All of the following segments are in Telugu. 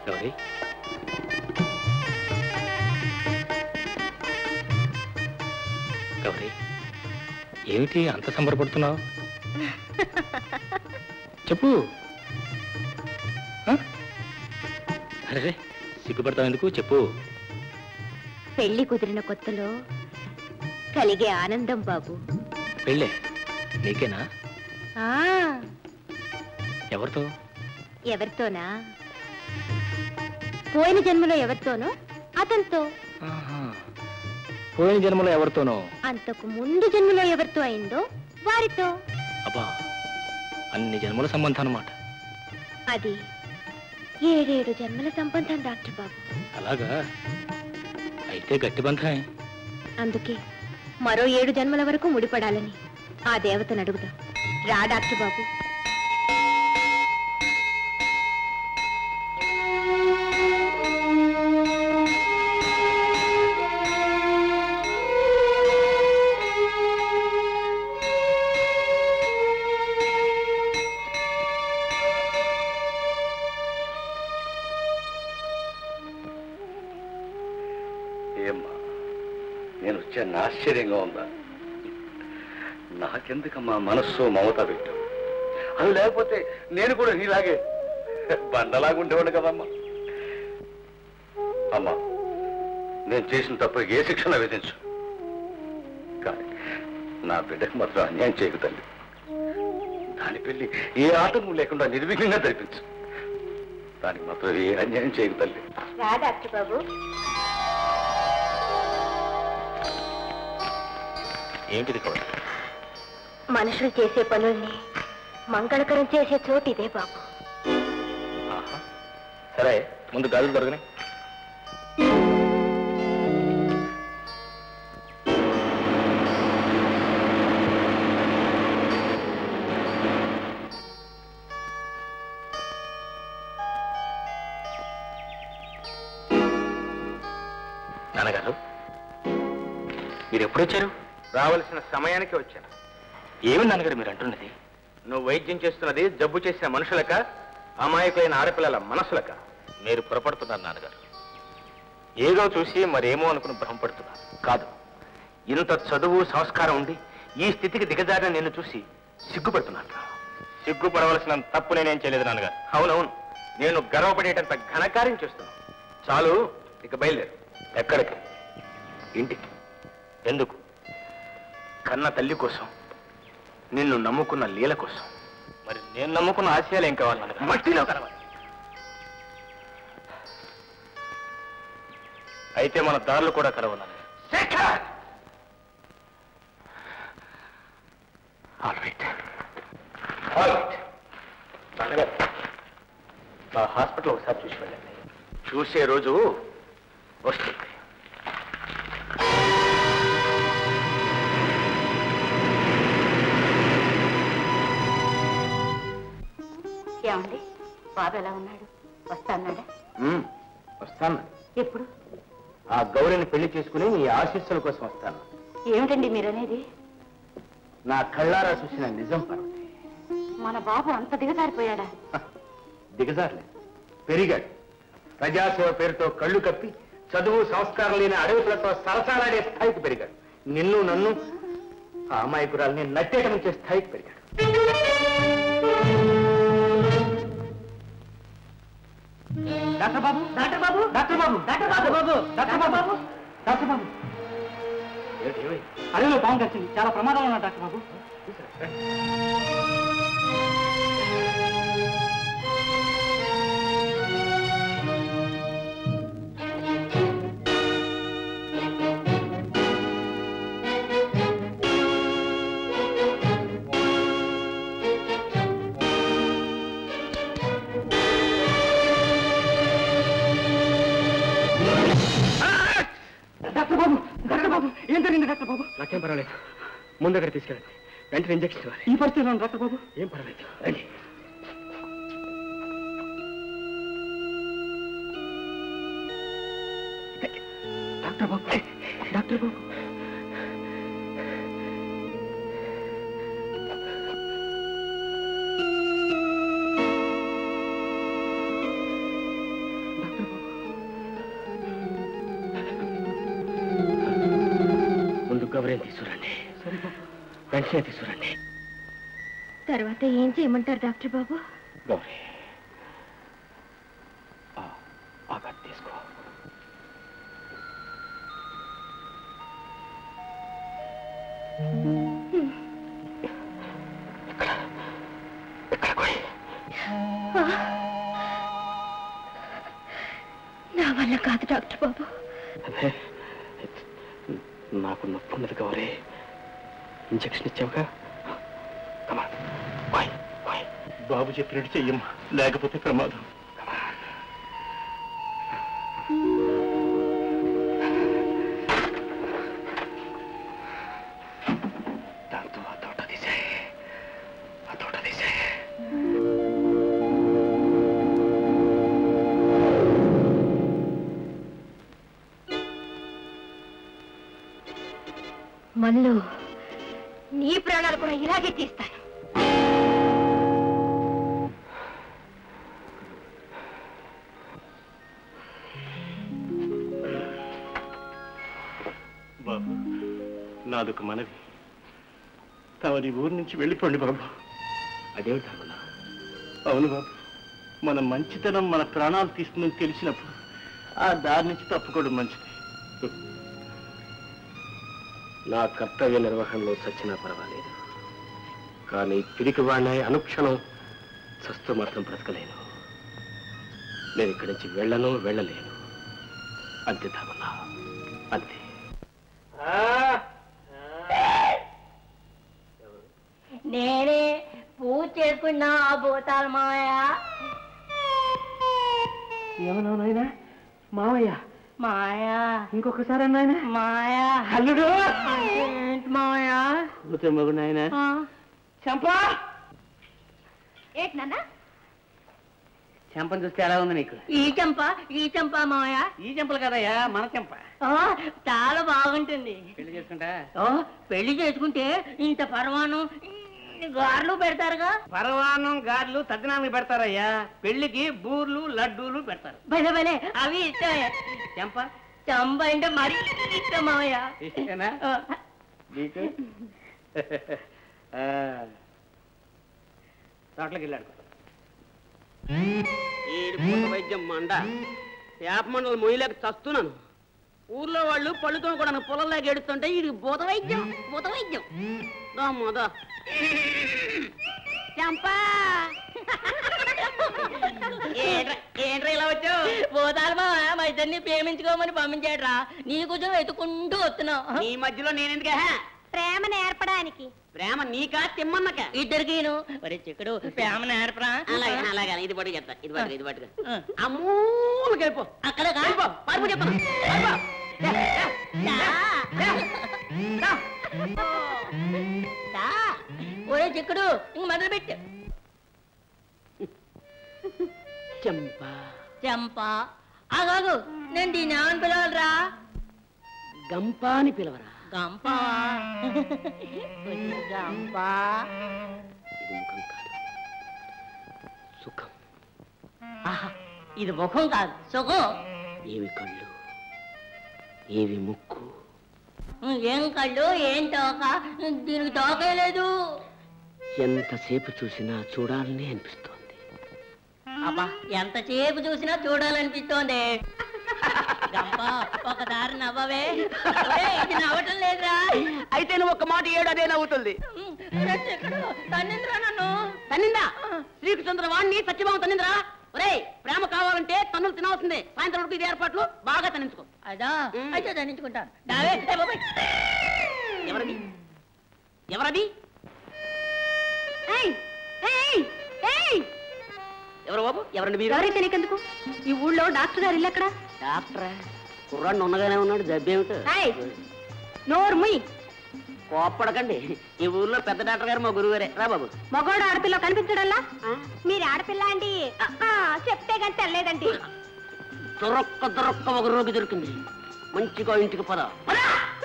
గౌరీ గౌరీ ఏమిటి అంత సంబరపడుతున్నావు చెప్పు ఆ? అరే సిగ్గుపడతావు ఎందుకు చెప్పు పెళ్లి కుదిరిన కొత్తలో కలిగే ఆనందం బాబు పెళ్ళే నీకేనా ఆ ఎవరితో ఎవరితోనా పోయిన జన్మలో ఎవరితోనో అతనితో ఆహా. పోయిన జన్మలో ఎవరితోనో అంతకు ముందు జన్మలో ఎవరితో అయిందో వారితో అబ్బా అన్ని జన్మల సంబంధం అన్నమాట అది ఏడేడు జన్మల సంబంధం డాక్టర్ బాబు అలాగా అయితే గట్టి బంధమే అందుకే మరో ఏడు జన్మల వరకు ముడిపడాలని ఆ దేవతను అడుగుదాం రా డాక్టర్ బాబు ఏమ్మా నేను వచ్చాను ఆశ్చర్యంగా ఉందా నాకెందుకమ్మా మనస్సు మమత పెట్టు అవి లేకపోతే నేను కూడా నీలాగే బండలాగా ఉండేవాడు కదమ్మా అమ్మా నేను చేసిన తప్పు ఏ శిక్షణ విధించు కానీ నా బిడ్డకు మాత్రం అన్యాయం చేయకు తల్లి దాని పెళ్లి ఏ ఆటంకం లేకుండా నిర్విఘ్నంగా జరిపించు దానికి మాత్రం ఏ అన్యాయం చేయకు తల్లి రా డాక్టర్ బాబు ఏంటిది గౌరీ మనుషులు చేసే పనుల్ని మంగళకరం చేసే చోటు ఇదే బాబు ఆహా. సరే ముందు గాజులు దొరకని నాన్నగారు మీరు ఎప్పుడు వచ్చారు రావలసిన సమయానికి వచ్చాను ఏమి నాన్నగారు మీరు అంటున్నది నువ్వు వైద్యం చేస్తున్నది జబ్బు చేసిన మనుషులక అమాయకులైన ఆడపిల్లల మనసులక మీరు పొరపడుతున్నారు నాన్నగారు ఏదో చూసి మరేమో అనుకుని భ్రమపడుతున్నారు కాదు ఇంత చదువు సంస్కారం ఉండి ఈ స్థితికి దిగజారిన నిన్ను చూసి సిగ్గుపడుతున్నాను సిగ్గుపడవలసిన తప్పు నేనేం చేయలేదు నాన్నగారు అవునవును నేను గర్వపడేటంత ఘనకార్యం చేస్తున్నాను చాలు ఇక బయలుదేరు ఎక్కడికి ఇంటికి ఎందుకు కన్న తల్లి కోసం నిన్ను నమ్ముకున్న లీల కోసం మరి నేను నమ్ముకున్న ఆశయాలు ఏం కావాలి నాన్నగారు మట్టిలో కలవాలి అయితే మన దారులు కూడా కలవు నాన్నగారు Shekhar all right all right నాన్నగారు మా హాస్పిటల్ ఒకసారి చూసి వెళ్ళండి చూసే రోజు వస్తుంది ఏమండి బాబు ఎలా ఉన్నాడు వస్తాన్నాడా మ్మ్. వస్తాను ఎప్పుడు ఆ గౌరిని పెళ్లి చేసుకుని నీ ఆశీస్సుల కోసం వస్తాను ఏమిటండి మీరనేది నా కళ్ళారా చూసిన నిజం పార్వతి మన బాబు అంత దిగజారిపోయాడా హ, దిగజారులే పెరిగాడు ప్రజాసేవ పేరుతో కళ్ళు కప్పి చదువు సంస్కారం లేని అడవికులతో సరసాలాడే స్థాయికి పెరిగాడు నిన్ను నన్ను ఆ అమాయకురాల్ని నట్టేటమించే స్థాయికి పెరిగాడు doctor Babu doctor Babu doctor Babu doctor Babu doctor Babu doctor Babu అడవిలో పాము కచ్చింది చాలా ప్రమాదాలు ఉన్నా doctor Babu doctor Babu doctor Babu ఏం జరిగింది డాక్టర్ బాబు నాకేం పర్వాలేదు ముందు దగ్గర తీసుకెళ్ళండి వెంటనే ఇంజక్షన్ ఇవ్వాలి ఈ పరిస్థితిలో డాక్టర్ బాబు ఏం పర్వాలేదు రండి డాక్టర్ బాబు డాక్టర్ బాబు గౌరీని తీసుకురండి వెంటనే తీసుకురండి తర్వాత ఏం చేయమంటారు డాక్టర్ బాబు గౌరీ ఆ, ఆ కత్తి తీసుకో ఇక్కడ ఇక్కడ కోయి. నా వల్ల కాదు డాక్టర్ బాబు అదే నాకు నొప్పి ఉన్నది గౌరీ ఇంజక్షన్ ఇచ్చావుగా కమా బాయ్ బాయ్ బాబు చెప్పినట్టు చెయ్యమ్మా లేకపోతే ప్రమాదం దాంతో ఆ తోట తీసాయి ఆ తోట తీసాయి మల్లు నీ ప్రాణాలు కూడా ఇలాగే తీస్తాను బాబు నాదొక మనవి తమరి ఊరు నుంచి వెళ్ళిపోండి బాబు అదేమిటి ధర్మన్న అవును బాబు మన మంచితనం మన ప్రాణాలు తీస్తుందని తెలిసినప్పుడు ఆ దారి నుంచి తప్పుకోవడం మంచిది నా కర్తవ్య నిర్వహణలో చచ్చినా పర్వాలేదు కానీ పిరికి వాడినై అనుక్షణం చస్తూ మాత్రం బ్రతకలేను నేను ఇక్కడి నుంచి వెళ్ళను వెళ్ళలేను అంతే ధర్మన్న అంతే నేనే పూజ చేసుకున్నా ఆ భూతాల మాయా ఏమన్నావు నాయన మావయ్య మాయా ఇంకొకసారి నాయన మాయా అల్లుడు ఏంటి మాయా మగు నాయన ఆ, చంపా ఏంటి నాన్న చెంపని చూస్తే ఎలా ఉంది నీకు ఈ చెంప ఈ చెంప మాయా ఈ చెంపలు కదయ్యా మన చెంప ఆ, చాలా బాగుంటుంది పెళ్లి చేసుకుంటా ఓ పెళ్లి చేసుకుంటే ఇంత పరమాణం ఇన్ని గారెలు పెడతారుగా పరవాన్నం గారెలు తద్దినానికి పెడతారయ్యా పెళ్లికి బూర్లు లడ్డూలు పెడతారు భలే భలే అవి ఇష్టమే చెంప చంప అంటే మరీ ఇష్టం మావయ్య ఇష్టమేనా ఆ, నీకు తోటలోకి వెళ్ళాడు ఏడు పూట వైద్యం మండ వేప మండలు మొయ్యలేక చస్తున్నాను ఊర్లో వాళ్ళు పళ్ళుతో కూడా పొలంలాగా ఏడుస్తుంటే ఇది భూత వైద్యం భూత వైద్యం దా మోదా చంపా ఏంట్రా ఏంట్రా ఇలా వచ్చావు పోతాలు మా మా ఇద్దరిని ప్రేమించుకోమని పంపించాడురా నీ కొంచెం వెతుకుంటూ వస్తున్నావు నీ మధ్యలో నేనెందుకే ప్రేమ నేర్పడానికి ప్రేమ నీకా తిమ్మన్నక ఇద్దరికిను మరి చిక్కడు ప్రేమ నేర్పరా అలాగే అలాగే ఇది పట్టుకు చెప్తా ఇది పట్టుకు ఇది పట్టుకు ఆ. అమ్మూలకి వెళ్ళిపో అక్కడ వెళ్ళిపో పరుపు చెప్తాను పరుపు. ఒరే చిక్కుడు ఇంక మొదలు పెట్టు చంపా చెంప ఆగాగు నేను దీన్ని ఏమని పిలవాలరా గంపా అని పిలవరా గంప కొంచెం గంప ఇది ముఖం కాదు సుఖం ఆహా, ఇది ముఖం కాదు సుఖం ఏవి కళ్ళు ఏవి ముక్కు ఏం కళ్ళు ఏం తోక దీనికి తోకే లేదు ఎంతసేపు చూసినా చూడాలని అనిపిస్తోంది అబ్బా ఎంతసేపు చూసినా చూడాలనిపిస్తోంది గంప ఒక దారి నవ్వవే ఒరేయ్, ఇది నవ్వటం లేదురా అయితే నువ్వు ఒక మాట ఏడు అదే నవ్వుతుంది ఉమ్, ఒరే చిక్కుడు, తన్నిందిరా నన్ను తన్నిందా శ్రీకృష్ణ వాణ్ణి సత్యభామ తన్నిందిరా ఒరేయ్ ప్రేమ కావాలంటే తన్నులు తినాల్సిందే సాయంత్రం వరకు ఇది ఏర్పాట్లు బాగా తన్నించుకో అదా అయితే దండించుకుంటాను దావే ఏ బాబాయ్. ఎవరది ఎవరది ఎవరు బాబు ఎవరండి మీరు ఎవరైతే నీకెందుకు ఈ ఊళ్ళో డాక్టర్ గారు ఇల్లు ఎక్కడ డాక్టరా కుర్రాడు ఉన్నగానే ఉన్నాడు జబ్బేమిటో ఏయ్! నోరు ముయ్ కోప్పడకండి ఈ ఊర్లో పెద్ద డాక్టర్ గారు మా గురువుగారే రా బాబు మగోడు ఆడపిల్ల కనిపించడల్లా మీరు ఆడపిల్ల అండి ఆ, చెప్తే కానీ తెల్లేదండి దొరక్క దొరక్క ఒక రోగి దొరికింది మంచిగా ఇంటికి పద పద!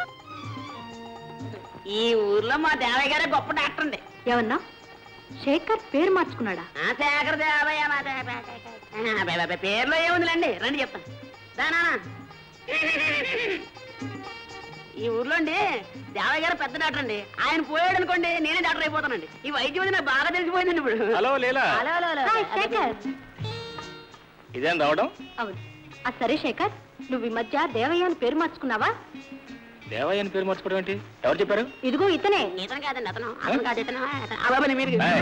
ఈ ఊర్లో మా దేవయ్య గారే గొప్ప డాక్టర్ అండి ఏమన్నా శేఖర్ పేరు మార్చుకున్నాడా ఆ శేఖర దేవయ్య మా దేవయ్య. ఆ, బే, బే, బే, పేర్లో ఏముందిలేండి రండి చెప్తాను దానా ఈ ఊర్లో అండి దేవయ్య గారు పెద్ద డాక్టర్ అండి ఆయన పోయాడు అనుకోండి నేనే డాక్టర్ అయిపోతానండి ఈ వైద్యం అది నాకు బాగా తెలిసిపోయిందండి ఇప్పుడు hello Leela hello hello hello hi, Shekhar ఇదేం రావడం అవును ఆ సరే శేఖర్ నువ్వు ఈ మధ్య దేవయ్య అని పేరు మార్చుకున్నావా దేవయ్య అని పేరు మార్చుకోవడం ఏంటి ఎవరు చెప్పారు ఇదిగో ఇతనే ఇతను కాదండి అతను అతను కాదు ఇతను అతను. ఆ బాబాయ్ మీరు ఏయ్,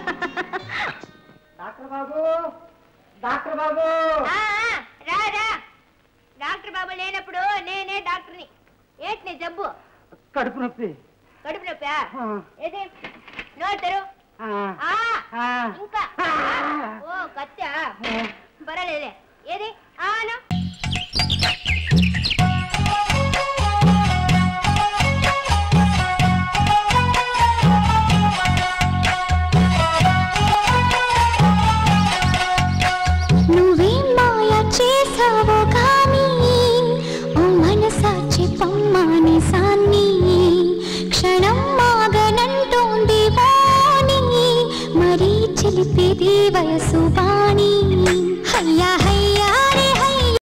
ఆ, ఆ, రా రా డాక్టర్ బాబు లేనప్పుడు నేనే డాక్టర్ని ఏంటి నీ జబ్బు కడుపు నొప్పి కడుపు నొప్పా ఏది నోటరు ఇంకా ఓ కత్తా పర్వాలేదులే ఏది ఆను నువ్వేం మాయ చేసావో కానీ ఓ మనసాచి పమ్మాని సాన్ని క్షణం మాగనంటోంది వాణి మరీ చిలిపిది వయసు వాణి హయ్యా హయ్యా